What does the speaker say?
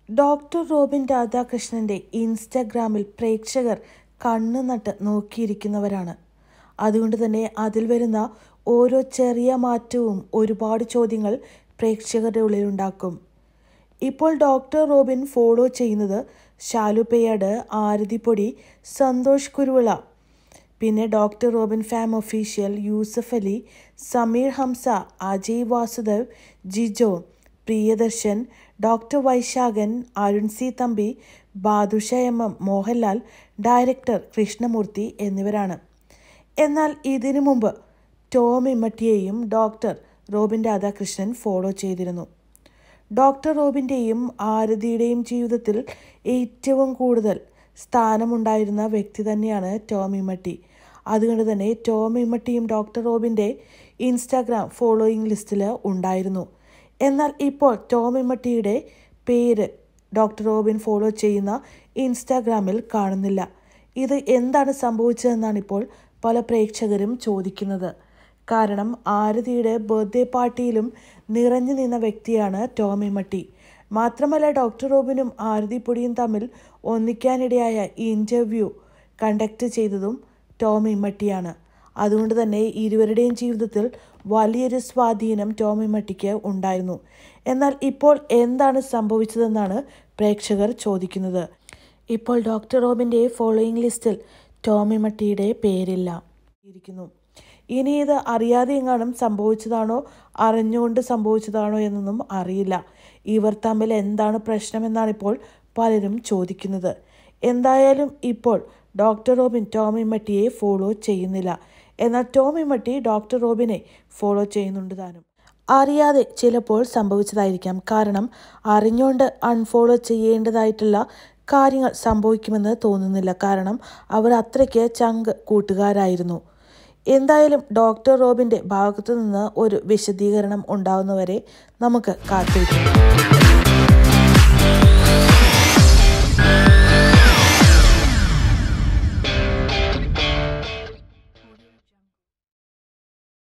doctor Robin രാധാകൃഷ്ണന്റെ ഇൻസ്റ്റഗ്രാമിൽ പ്രേക്ഷകർ കണ്ണു നട്ട് നോക്കിയിരിക്കുന്നവരാണ് അതുകൊണ്ട് തന്നെ അതിൽ വരുന്ന ഓരോ ചെറിയ മാറ്റവും ഒരുപാട് ചോദ്യങ്ങൾ പ്രേക്ഷകരുടെ ഉള്ളിലുണ്ടാക്കും ഇപ്പോൾ ഡോക്ടർ റോബിൻ ഫോളോ ചെയ്യുന്നത് ഷാലു പേയാട് ആരതിപ്പൊടി സന്തോഷ് കുരുവിള പിന്നെ doctor Robin fam official Yusuf Ali Sameer Hamza Ajay Vasudev Jijo Priyadarshan doctor Vaisakhan Arun C Thampi Badusha M M Mohanlal director Krishnamoorthy എന്നിവരാണ് എന്നാൽ ഇതിനു മുമ്പ് ടോം ഇമ്മട്ടിയെയും ഡോക്ടർ റോബിൻ രാധാകൃഷ്ണൻ ഫോളോ ചെയ്തിരുന്നു ഡോക്ടർ റോബിൻ്റെയും ആരതിയുടെയും ജീവിതത്തിൽ ഏറ്റവും കൂടുതൽ സ്ഥാനമുണ്ടായിരുന്ന വ്യക്തി തന്നെയാണ് ടോം ഇമ്മട്ടി അതുകൊണ്ട് തന്നെ ടോം ഇമ്മട്ടിയും ഡോക്ടർ റോബിൻ്റെ ഇൻസ്റ്റാഗ്രാം ഫോളോയിങ് ലിസ്റ്റിൽ ഉണ്ടായിരുന്നു എന്നാൽ ഇപ്പോൾ ടോം ഇമ്മട്ടിയുടെ പേര് ഡോക്ടർ റോബിൻ ഫോളോ ചെയ്യുന്ന ഇൻസ്റ്റാഗ്രാമിൽ കാണുന്നില്ല ഇത് എന്താണ് സംഭവിച്ചതെന്നാണ് ഇപ്പോൾ പല പ്രേക്ഷകരും ചോദിക്കുന്നത് കാരണം ആരതിയുടെ ബർത്ത്ഡേ പാർട്ടിയിലും നിറഞ്ഞു നിന്ന വ്യക്തിയാണ് ടോമി മട്ടി മാത്രമല്ല ഡോക്ടർ റോബിനും ആരതി പൊടിയും തമ്മിൽ ഒന്നിക്കാനിടയായ ഇൻ്റർവ്യൂ കണ്ടക്ട് ചെയ്തതും ടോമി മട്ടിയാണ് അതുകൊണ്ട് തന്നെ ഇരുവരുടെയും ജീവിതത്തിൽ വലിയൊരു സ്വാധീനം ടോമി മട്ടിക്ക് ഉണ്ടായിരുന്നു എന്നാൽ ഇപ്പോൾ എന്താണ് സംഭവിച്ചതെന്നാണ് പ്രേക്ഷകർ ചോദിക്കുന്നത് ഇപ്പോൾ ഡോക്ടർ റോബിൻ്റെ ഫോളോയിങ് ലിസ്റ്റിൽ ടോമി മട്ടിയുടെ പേരില്ല ഇരിക്കുന്നു ഇനി ഇത് അറിയാതെ എങ്ങാനും സംഭവിച്ചതാണോ അറിഞ്ഞുകൊണ്ട് സംഭവിച്ചതാണോ എന്നൊന്നും അറിയില്ല ഇവർ തമ്മിൽ എന്താണ് പ്രശ്നമെന്നാണ് ഇപ്പോൾ പലരും ചോദിക്കുന്നത് എന്തായാലും ഇപ്പോൾ ഡോക്ടർ റോബിൻ ടോമി മട്ടിയെ ഫോളോ ചെയ്യുന്നില്ല എന്നാൽ ടോമി മട്ടി ഡോക്ടർ റോബിനെ ഫോളോ ചെയ്യുന്നുണ്ട് താനും അറിയാതെ ചിലപ്പോൾ സംഭവിച്ചതായിരിക്കാം കാരണം അറിഞ്ഞുകൊണ്ട് അൺഫോളോ ചെയ്യേണ്ടതായിട്ടുള്ള കാര്യങ്ങൾ സംഭവിക്കുമെന്ന് തോന്നുന്നില്ല കാരണം അവർ അത്രയ്ക്ക് ചങ്ക് കൂട്ടുകാരായിരുന്നു എന്തായാലും ഡോക്ടർ റോബിൻ്റെ ഭാഗത്തു നിന്ന് ഒരു വിശദീകരണം ഉണ്ടാവുന്നവരെ നമുക്ക് കാത്തിരിക്കാം